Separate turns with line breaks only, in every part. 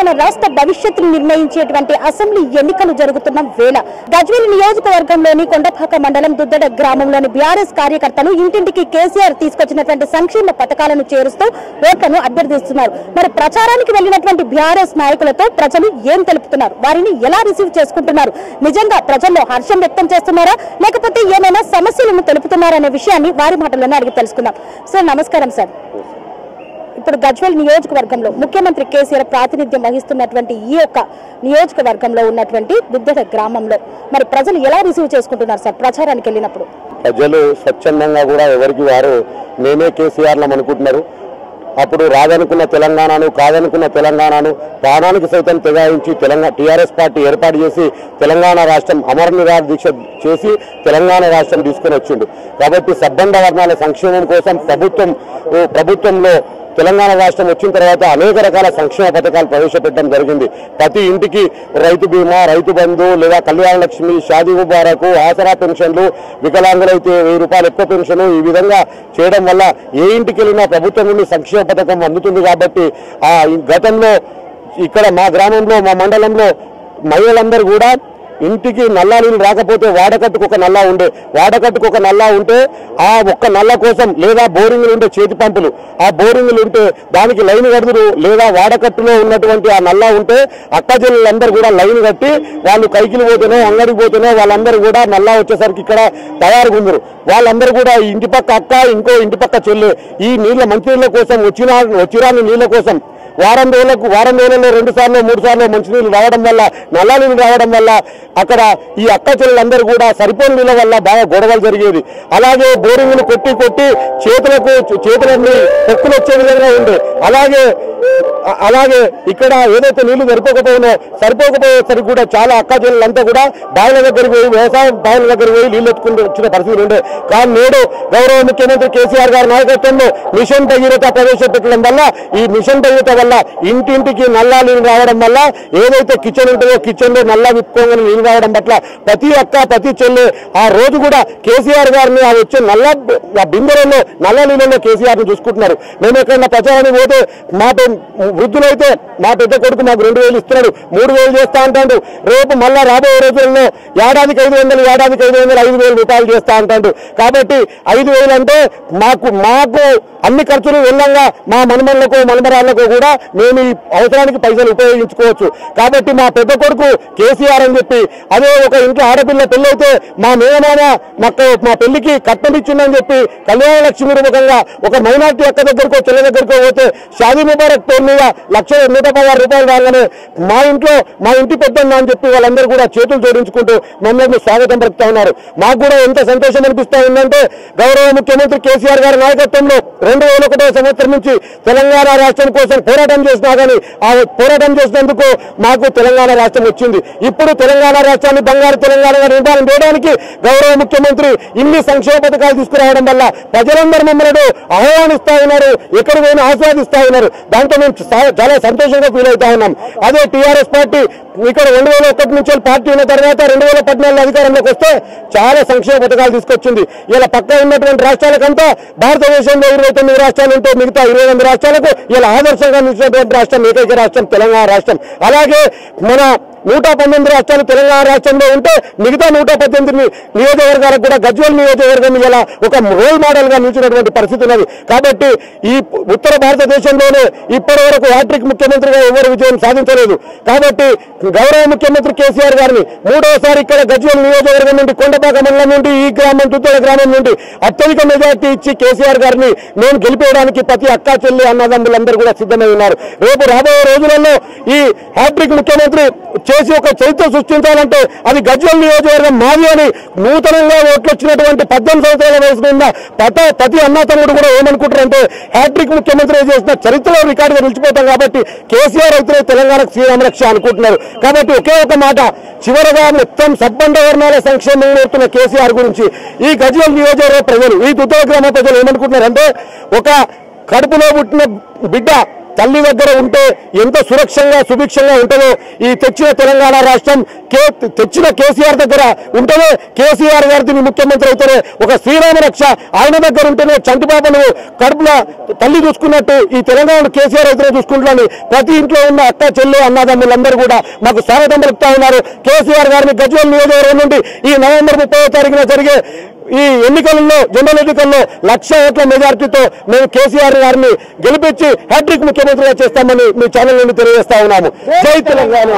తెలంగాణ రాష్ట్ర భవిష్యత్తును నిర్ణయించేటువంటి అసెంబ్లీ ఎన్నికలు జరుగుతున్న వేళ గజ్వేల్ నియోజకవర్గంలోని కొండపాక మండలం దుద్దడ గ్రామంలోని బీఆర్ఎస్ కార్యకర్తలు ఇంటింటికి కేసీఆర్ తీసుకొచ్చినటువంటి సంక్షేమ పథకాలను చేరుస్తూ ఓట్లను అభ్యర్థిస్తున్నారు మరి ప్రచారానికి వెళ్లినటువంటి బీఆర్ఎస్ నాయకులతో ప్రజలు ఏం తెలుపుతున్నారు వారిని ఎలా రిసీవ్ చేసుకుంటున్నారు నిజంగా ప్రజల్లో హర్షం వ్యక్తం చేస్తున్నారా లేకపోతే ఏమైనా సమస్యలను తెలుపుతున్నారా అనే విషయాన్ని వారి మాటల్లోనే అడిగి తెలుసుకుందాం సార్ నమస్కారం సార్ ఇప్పుడు గజ్వేల్ నియోజకవర్గంలో ముఖ్యమంత్రి కేసీఆర్ ప్రాతినిధ్యం వహిస్తున్నటువంటి ఈ యొక్క నియోజకవర్గంలో ఉన్నటువంటి దుద్దెడ గ్రామంలో మరి ప్రజలు ఎలా రిసీవ్ చేసుకుంటున్నారు సార్ ప్రచారానికి వెళ్ళినప్పుడు
ప్రజలు స్వచ్ఛందంగా కూడా ఎవరికి వారు మేమే కేసీఆర్లం అనుకుంటున్నారు అప్పుడు రాదనుకున్న తెలంగాణను కాదనుకున్న తెలంగాణను ప్రాణానికి సైతం తెగాయించి తెలంగాణ టీఆర్ఎస్ పార్టీ ఏర్పాటు చేసి తెలంగాణ రాష్ట్రం అమర నిరాహార దీక్ష చేసి తెలంగాణ రాష్ట్రం తీసుకుని వచ్చిండు కాబట్టి సబ్బండ వర్ణాల సంక్షేమం కోసం ప్రభుత్వం ఓ ప్రభుత్వంలో తెలంగాణ రాష్ట్రం వచ్చిన తర్వాత అనేక రకాల సంక్షేమ పథకాలు ప్రవేశపెట్టడం జరిగింది ప్రతి ఇంటికి రైతు బీమా రైతు బంధు లేదా కళ్యాణ లక్ష్మి షాదీ ముబారకు ఆసరా పెన్షన్లు వికలాంగులైతే వెయ్యి రూపాయలు ఎక్కువ పెన్షన్ ఈ విధంగా చేయడం వల్ల ఏ ఇంటికి వెళ్ళినా ప్రభుత్వం నుండి సంక్షేమ పథకం అందుతుంది కాబట్టి ఆ గతంలో ఇక్కడ మా గ్రామంలో మా మండలంలో మహిళలందరూ కూడా ఇంటికి నల్లా నీళ్ళు రాకపోతే వాడకట్టుకు ఒక నల్లా ఉండే వాడకట్టుకు ఒక నల్లా ఉంటే ఆ ఒక్క నల్ల కోసం లేదా బోరింగ్లు ఉంటే చేతి పంపులు ఆ బోరింగ్లు ఉంటే దానికి లైన్ కడుదురు లేదా వాడకట్టులో ఉన్నటువంటి ఆ నల్లా ఉంటే అక్క చెల్లెలందరూ కూడా లైన్ కట్టి వాళ్ళు కైకిలు పోతేనో అంగడికి పోతేనో వాళ్ళందరూ కూడా నల్లా వచ్చేసరికి ఇక్కడ తయారుగా ఉందరు వాళ్ళందరూ కూడా ఈ ఇంటి పక్క అక్క ఇంకో ఇంటి పక్క చెల్లె ఈ నీళ్ళ మంచినీళ్ళ కోసం వచ్చిన వచ్చిరాని నీళ్ళ కోసం వారం రోజులకు వారం రోజుల్లో రెండు సార్లు మూడు సార్లు మంచినీళ్ళు రావడం వల్ల నల్ల నీళ్ళు రావడం వల్ల అక్కడ ఈ అక్క చెల్లెలందరూ కూడా సరిపోని నీళ్ళ వల్ల బాగా గొడవలు జరిగేది అలాగే బోరింగ్లు కొట్టి కొట్టి చేతులకు చేతులన్నీ పొక్కులు వచ్చే విధంగా ఉండే అలాగే అ- అలాగే ఇక్కడ ఏదైతే నీళ్లు సరిపోకపోయినో సరిపోకపోయేసరికి కూడా చాలా అక్క చెల్లెలంతా కూడా బావిల దగ్గరికి పోయి వ్యవసాయ బావిల దగ్గరికి పోయి నీళ్లు ఎత్తుకుంటూ వచ్చిన పరిస్థితి ఉండే కానీ నేడు గౌరవ ముఖ్యమంత్రి కేసీఆర్ గారి నాయకత్వంలో మిషన్ భగీరథ ప్రవేశపెట్టడం వల్ల ఈ మిషన్ భగీరథ వల్ల ఇంటింటికి నల్లా నీళ్ళు రావడం వల్ల ఏదైతే కిచెన్ ఉంటుందో కిచెన్ లో నల్లా విప్పుకోగానే నీళ్ళు రావడం పట్ల ప్రతి అక్క ప్రతి చెల్లె ఆ రోజు కూడా కేసీఆర్ గారిని ఆ వచ్చే నల్ల బ- ఆ బిందెలలో నల్ల నీళ్ళలో కేసీఆర్ ని చూసుకుంటున్నారు మేము ఎక్కడన్నా ప్రచారానికి పోతే మా పె- వృద్ధులైతే మా పెద్ద కొడుకు మాకు రెండు వేలు ఇస్తున్నాడు మూడు వేలు చేస్తా అంటాడు రేపు మళ్ళా రాబోయే రోజుల్లో ఏడాదికి ఐదు వందలు ఏడాదికి ఐదు వందలు ఐదు వేలు రూపాయలు చేస్తా అంటాడు కాబట్టి ఐదు వేలు అంటే మాకు మాకు అన్ని ఖర్చులు వెళ్ళంగా మా మనుమలకు మనుమరాళ్లకు కూడా మేము ఈ అవసరానికి పైసలు ఉపయోగించుకోవచ్చు కాబట్టి మా పెద్ద కొడుకు కేసీఆర్ అని చెప్పి అదే ఒక ఇంట్లో ఆడపిల్ల పెళ్ళైతే మా మేనమామ మాకు మా పెళ్లికి కట్నం ఇచ్చిందని చెప్పి కళ్యాణ లక్ష్మి రూపకంగా ఒక మైనార్టీ అక్క దగ్గరకో చెల్ల దగ్గరకో పోతే షాదీ ముబారక్ పేరు మీద లక్ష నూట పదహారు రూపాయలు రాగానే మా ఇంట్లో మా ఇంటి పెద్దన్న అని చెప్పి వాళ్ళందరూ కూడా చేతులు జోడించుకుంటూ మమ్మల్ని స్వాగతం పలుకుతా ఉన్నారు మాకు కూడా ఎంత సంతోషం అనిపిస్తా ఉందంటే గౌరవ ముఖ్యమంత్రి కేసీఆర్ గారి నాయకత్వంలో రెండు వేల ఒకటో సంవత్సరం నుంచి తెలంగాణ రాష్ట్రం కోసం పోరాటం చేసినా కానీ ఆ పోరాటం చేసినందుకు మాకు తెలంగాణ రాష్ట్రం వచ్చింది ఇప్పుడు తెలంగాణ రాష్ట్రాన్ని బంగారు తెలంగాణగా నిర్మాణం చేయడానికి గౌరవ ముఖ్యమంత్రి ఇన్ని సంక్షేమ పథకాలు తీసుకురావడం వల్ల ప్రజలందరూ మమ్మల్ని ఆహ్వానిస్తా ఉన్నారు ఎక్కడికి పోయినా ఆస్వాదిస్తా ఉన్నారు దాంతో మేము చా- చాలా సంతోషంగా ఫీల్ అవుతా ఉన్నాం అదే టీఆర్ఎస్ పార్టీ ఇక్కడ రెండు వేల ఒకటి నుంచి పార్టీ ఉన్న తర్వాత రెండు వేల పద్నాలుగు అధికారంలోకి వస్తే చాలా సంక్షేమ పథకాలు తీసుకొచ్చింది ఇలా పక్క ఉన్నటువంటి రాష్ట్రాలకంతా భారతదేశంలో ఇరవై తొమ్మిది రాష్ట్రాలు ఉంటే మిగతా ఇరవై ఎనిమిది రాష్ట్రాలకు ఇలా ఆదర్శంగా నిలిచినటువంటి రాష్ట్రం ఏకైక రాష్ట్రం తెలంగాణ రాష్ట్రం అలాగే మన నూట పంతొమ్మిది రాష్ట్రాలు తెలంగాణ రాష్ట్రంలో ఉంటే మిగతా నూట పద్దెనిమిది నియోజకవర్గాలకు కూడా గజ్వేల్ నియోజకవర్గం ఇలా ఒక రోల్ మోడల్ గా నిలిచినటువంటి పరిస్థితి ఉన్నది కాబట్టి ఈ ఉత్తర భారతదేశంలోనే ఇప్పటి వరకు హ్యాట్రిక్ ముఖ్యమంత్రిగా ఎవరు విజయం సాధించలేదు కాబట్టి గౌరవ ముఖ్యమంత్రి కేసీఆర్ గారిని మూడోసారి ఇక్కడ గజ్వేల్ నియోజకవర్గం నుండి కొండపాక మండలం నుండి ఈ గ్రామం తుత్తల గ్రామం నుండి అత్యధిక మెజార్టీ ఇచ్చి కేసీఆర్ గారిని నేను గెలిపేయడానికి ప్రతి అక్క చెల్లి అన్నదమ్ములందరూ కూడా సిద్ధమై ఉన్నారు రేపు రాబోయే రోజులలో ఈ హ్యాట్రిక్ ముఖ్యమంత్రి చేసి ఒక చరిత్ర సృష్టించాలంటే అది గజ్వల్ నియోజకవర్గం మాది అని నూతనంగా ఓట్లు వచ్చినటువంటి పద్దెనిమిది సంవత్సరాల వయసు ఉన్న ప్రత ప్రతి అన్నతమ్ముడు కూడా ఏమనుకుంటారంటే హ్యాట్రిక్ ముఖ్యమంత్రి చేసిన చరిత్రలో రికార్డుగా నిలిచిపోతాం కాబట్టి కేసీఆర్ అయితే తెలంగాణకు శ్రీరామరక్ష అనుకుంటున్నారు కాబట్టి ఒకే ఒక మాట చివరగా మొత్తం సబ్బండ వర్ణాల సంక్షేమం కోరుతున్న కేసీఆర్ గురించి ఈ గజ్వల్ నియోజకవర్గ ప్రజలు ఈ దుద్దల గ్రామ ప్రజలు ఏమనుకుంటున్నారంటే ఒక కడుపులో పుట్టిన బిడ్డ తల్లి దగ్గర ఉంటే ఎంత సురక్షంగా సుభిక్షంగా ఉంటుందో ఈ తెచ్చిన తెలంగాణ రాష్ట్రం కే తెచ్చిన కేసీఆర్ దగ్గర ఉంటేనే కేసీఆర్ గారిని ముఖ్యమంత్రి అయితేనే ఒక శ్రీరామ రక్ష ఆయన దగ్గర ఉంటేనే చంటిబాబును కడుపులో తల్లి చూసుకున్నట్టు ఈ తెలంగాణ కేసీఆర్ అయితే చూసుకుంటున్నాను ప్రతి ఇంట్లో ఉన్న అక్క చెల్లి అన్నదమ్ములందరూ కూడా మాకు స్వాగతం పలుకుతా ఉన్నారు కేసీఆర్ గారిని గజ్వేల్ నియోజకవర్గం నుండి ఈ నవంబర్ ముప్పై తారీఖున జరిగే ఈ ఎన్నికలలో జనరల్ ఎన్నికల్లో లక్ష ఓట్ల మెజార్టీతో మేము కేసీఆర్ గారిని గెలిపించి హ్యాట్రిక్ ముఖ్యమంత్రిగా చేస్తామని మీ ఛానల్ నుండి తెలియజేస్తా ఉన్నాము జై తెలంగాణ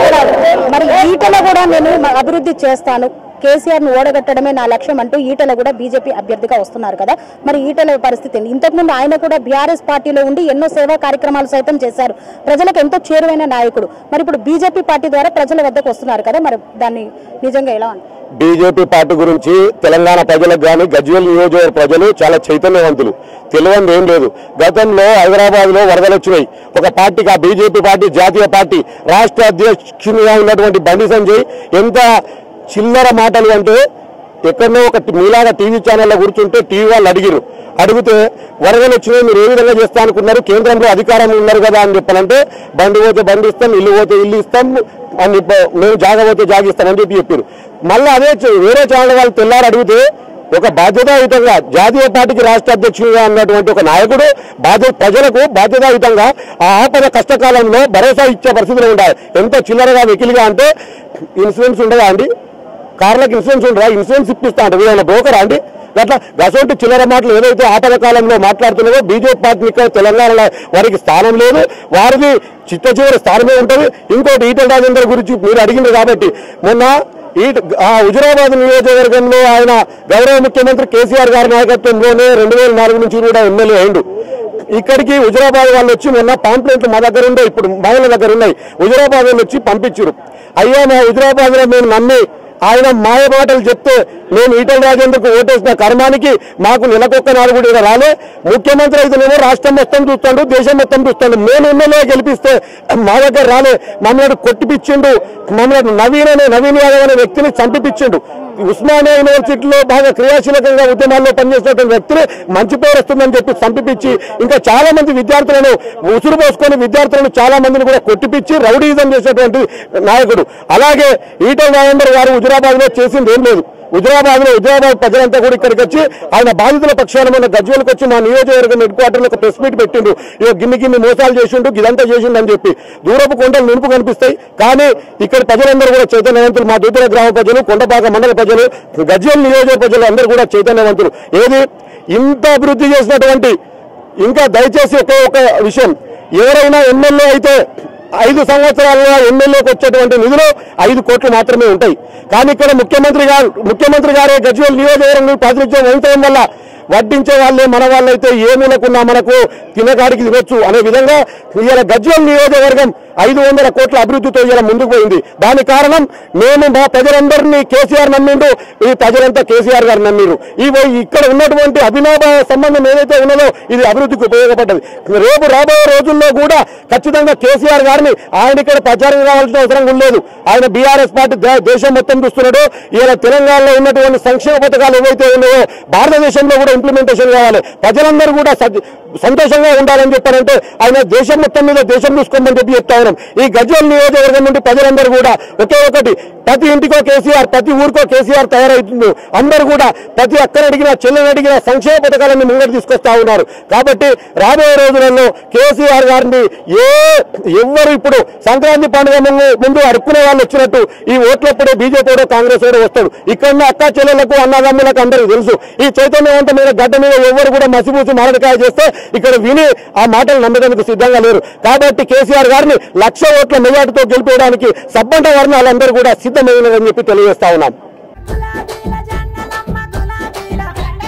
మరి ఈటల కూడా నేను మ- అభివృద్ధి చేస్తాను కేసీఆర్ ను ఓడగట్టడమే నా లక్ష్యం అంటూ ఈటల కూడా బీజేపీ అభ్యర్థిగా వస్తున్నారు కదా మరి ఈటల పరిస్థితి ఏంటి? ఇంతకుముందు ఆయన కూడా బీఆర్ఎస్ పార్టీలో ఉండి ఎన్నో సేవా కార్యక్రమాలు సైతం చేశారు ప్రజలకు ఎంతో చేరువైన నాయకుడు మరి ఇప్పుడు బీజేపీ పార్టీ ద్వారా ప్రజల వద్దకు వస్తున్నారు కదా మరి దాన్ని నిజంగా ఎలా అంటారు?
బీజేపీ పార్టీ గురించి తెలంగాణ ప్రజలకు కానీ గజ్వేల్ నియోజకవర్గ ప్రజలు చాలా చైతన్యవంతులు తెలియని ఏం లేదు గతంలో హైదరాబాద్ లో వరదలు వచ్చినాయి ఒక పార్టీకి ఆ బీజేపీ పార్టీ జాతీయ పార్టీ రాష్ట్ర అధ్యక్షునిగా ఉన్నటువంటి బండి సంజయ్ ఎంత చిల్లర మాటలు అంటే ఎక్కడో ఒక మీలాగా టీవీ ఛానల్లో కూర్చుంటే టీవీ వాళ్ళు అడిగిరు అడిగితే వరదలు వచ్చినాయి మీరు ఏ విధంగా చేస్తా అనుకున్నారు కేంద్రంలో అధికారం ఉన్నారు కదా అని చెప్పాలంటే బండి పోతే బండి ఇస్తాం ఇల్లు పోతే ఇల్లు ఇస్తాం అని చెప్ప- మేము జాగ పోతే జాగిస్తామని చెప్పి చెప్పారు మళ్ళీ అదే చ- వేరే ఛానల్ వాళ్ళు తెల్లారు అడిగితే ఒక బాధ్యతాయుతంగా జాతీయ పార్టీకి రాష్ట్ర అధ్యక్షుడిగా ఉన్నటువంటి ఒక నాయకుడు బాధ్యత ప్రజలకు బాధ్యతాయుతంగా ఆ ఆపద కష్టకాలంలో భరోసా ఇచ్చే పరిస్థితులు ఉండాలి ఎంత చిల్లరగా వెకిలిగా అంటే ఇన్సూరెన్స్ ఉండదా అండి కార్లకు ఇన్సూరెన్స్ ఉండరా ఇన్సూరెన్స్ ఇప్పిస్తా అంటే వీళ్ళ బ్రోకరా అండి అట్లా గసోటి చిల్లర మాటలు ఏదైతే ఆపద కాలంలో మాట్లాడుతున్నారో బీజేపీ పార్టీకి ఇక్కడ తెలంగాణలో వారికి స్థానం లేదు వారిది చిట్ట చివరి స్థానమే ఉంటుంది ఇంకోటి ఈటల రాజేందర్ గురించి మీరు అడిగింది కాబట్టి మొన్న ఈ ఆ హుజురాబాద్ నియోజకవర్గంలో ఆయన గౌరవ ముఖ్యమంత్రి కేసీఆర్ గారి నాయకత్వంలోనే రెండు వేల నాలుగు నుంచి కూడా ఎమ్మెల్యే అయిండు ఇక్కడికి హుజురాబాద్ వాళ్ళు వచ్చి మొన్న పాంప్లెంట్లు మా దగ్గర ఉండే ఇప్పుడు మహిళల దగ్గర ఉన్నాయి హుజురాబాద్ వాళ్ళు వచ్చి పంపించారు అయ్యా మా హుజురాబాద్ లో మేము నమ్మి ఆయన మాయ మాటలు చెప్తే మేము ఈటల రాజేందుకు ఓటేసిన కర్మానికి మాకు నెలకొక్క నాలుగు కూడా రాలే ముఖ్యమంత్రి అయితేనేమో రాష్ట్రం మొత్తం చూస్తాడు దేశం మొత్తం చూస్తాడు మేము ఎమ్మెల్యే గెలిపిస్తే మా దగ్గర రాలే మమ్మల్ని కొట్టిపిచ్చిండు మమ్మల్ని నవీన్ అనే నవీన్ యాదవ్ అనే వ్యక్తిని చంపిపిచ్చిండు ఉస్మానియా యూనివర్సిటీలో బాగా క్రియాశీలకంగా ఉద్యమాల్లో పనిచేసినటువంటి వ్యక్తిని మంచి పేరు వస్తుందని చెప్పి చంపిపిచ్చి ఇంకా చాలా మంది విద్యార్థులను ఉసురు పోసుకొని విద్యార్థులను చాలా మందిని కూడా కొట్టిపిచ్చి రౌడీజం చేసేటువంటి నాయకుడు అలాగే ఈటల రాజేందర్ గారు హుజురాబాద్ లో చేసింది ఏం లేదు హుజురాబాద్ లో హుజురాబాద్ ప్రజలంతా కూడా ఇక్కడికి వచ్చి ఆయన బాధితుల పక్షాన మన గజ్వేలకు వచ్చి మా నియోజకవర్గం హెడ్ క్వార్టర్ ఒక ప్రెస్ మీట్ పెట్టిండు ఇక గిన్ని గిన్ని మోసాలు చేసిండు ఇదంతా చేసిండు అని చెప్పి దూరపు కొండలు నునుపు కనిపిస్తాయి కానీ ఇక్కడ ప్రజలందరూ కూడా చైతన్యవంతులు మా దూతల గ్రామ ప్రజలు కొండపాక మండల ప్రజలు గజ్వేల్ నియోజక ప్రజలు అందరూ కూడా చైతన్యవంతులు ఏది ఇంత అభివృద్ధి చేసినటువంటి ఇంకా దయచేసి ఒకే ఒక విషయం ఎవరైనా ఎమ్మెల్యే అయితే ఐదు సంవత్సరాల్లో ఎమ్మెల్యేకి వచ్చేటువంటి నిధులు ఐదు కోట్లు మాత్రమే ఉంటాయి కానీ ఇక్కడ ముఖ్యమంత్రి గారు ముఖ్యమంత్రి గారే గజ్వేల్ నియోజకవర్గం ప్రాతినిధ్యం వహించడం వల్ల వడ్డించే వాళ్ళే మన వాళ్ళైతే ఏ మూలకున్నా మనకు తినగాడికి తినొచ్చు అనే విధంగా ఇవాళ గజ్వేల్ నియోజకవర్గం ఐదు వందల కోట్ల అభివృద్ధితో ఇలా ముందుకు పోయింది దాని కారణం మేము మా ప్రజలందరినీ కేసీఆర్ నమ్మిండు ఈ ప్రజలంతా కేసీఆర్ గారు నమ్మిరు ఈ ఇక్కడ ఉన్నటువంటి అభినవ సంబంధం ఏదైతే ఉన్నదో ఇది అభివృద్ధికి ఉపయోగపడ్డది రేపు రాబోయే రోజుల్లో కూడా ఖచ్చితంగా కేసీఆర్ గారిని ఆయన ఇక్కడ ప్రచారం కావాల్సిన అవసరం కూడా లేదు ఆయన బీఆర్ఎస్ పార్టీ దే- దేశం మొత్తం చూస్తున్నాడు ఇలా తెలంగాణలో ఉన్నటువంటి సంక్షేమ పథకాలు ఏవైతే ఉన్నాయో భారతదేశంలో కూడా ఇంప్లిమెంటేషన్ కావాలి ప్రజలందరూ కూడా స- సంతోషంగా ఉండాలని చెప్పారంటే ఆయన దేశం మొత్తం మీద దేశం చూసుకోమని చెప్పి చెప్తా ఉన్నాం ఈ గజ్వల్ నియోజకవర్గం నుండి ప్రజలందరూ కూడా ఒకే ఒకటి ప్రతి ఇంటికో కేసీఆర్ ప్రతి ఊరికో కేసీఆర్ తయారవుతుంది అందరూ కూడా ప్రతి అక్కని అడిగినా చెల్లెని అడిగినా సంక్షేమ పథకాలను ముంగడు తీసుకొస్తా ఉన్నారు కాబట్టి రాబోయే రోజులలో కేసీఆర్ గారిని ఏ ఎవ్వరు ఇప్పుడు సంక్రాంతి పండుగ ముందు ముందు అడుక్కునే వాళ్ళు వచ్చినట్టు ఈ ఓట్లప్పుడే బీజేపీ వాడు కాంగ్రెస్ వాడు వస్తాడు ఇక్కడ అక్క చెల్లెలకు అన్నదమ్ములకు అందరికీ తెలుసు ఈ చైతన్యవంతమైన గడ్డ మీద ఎవరు కూడా మసిపూసి మారడికాయ చేస్తే ఇక్కడ విని ఆ మాటలు నమ్మడానికి సిద్ధంగా లేరు కాబట్టి కేసీఆర్ గారిని లక్ష ఓట్ల మెజార్టీతో గెలిపేయడానికి సబ్బంట వర్ణాలందరూ కూడా సిద్ధమైనదని చెప్పి తెలియజేస్తా ఉన్నాం
గులాబీల జండలమ్మ గులాబీల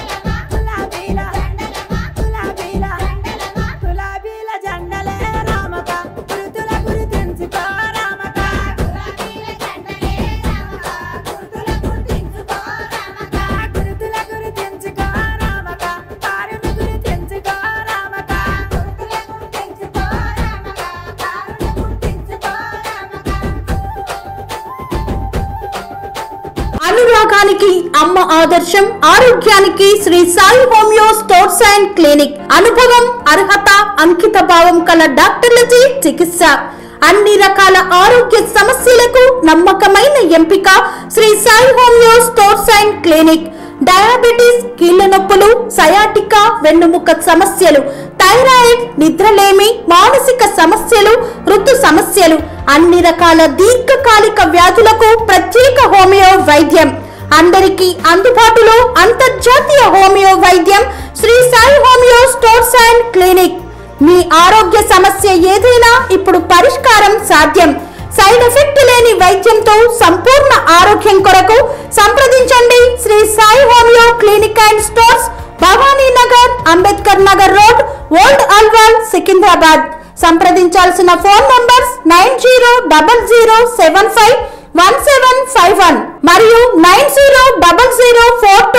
గులాబీల గులాబీల గులాబీల జెండలే రామక గురుతుల గుర్తించుకో రామక గులాబీల జెండలే రామక గురుతుల గుర్తించుకో రామక గురుతుల గుర్తించుకో రామక కారుని గుర్తించుకో రామక గురుతుల గుర్తించుకో రామక కారుని గుర్తించుకో రామక
అనురాగ్
భాగానికి అమ్మ ఆదర్శం ఆరోగ్యానికి Shri Sai homeo stores and clinic అనుభవం అర్హత అంకిత భావం కల డాక్టర్లచే చికిత్స అన్ని రకాల ఆరోగ్య సమస్యలకు నమ్మకమైన ఎంపిక Shri Sai homeo stores and clinic diabetes కీళ్ల నొప్పులు సయాటికా వెన్నుముక సమస్యలు థైరాయిడ్ నిద్రలేమి మానసిక సమస్యలు ఋతు సమస్యలు అన్ని రకాల దీర్ఘకాలిక వ్యాధులకు ప్రత్యేక హోమియో వైద్యం అందరికీ అందుబాటులో అంతర్జాతీయ హోమియో వైద్యం Shri Sai homeo stores and clinic మీ ఆరోగ్య సమస్య ఏదైనా ఇప్పుడు పరిష్కారం సాధ్యం సైడ్ ఎఫెక్ట్ లేని వైద్యంతో సంపూర్ణ ఆరోగ్యం కొరకు సంప్రదించండి Shri Sai homeo clinic and stores Bhavani Nagar Ambedkar Nagar road old Alwal Secunderabad సంప్రదించాల్సిన phone numbers nine zero double zero seven five one seven five one మరియు nine zero double zero four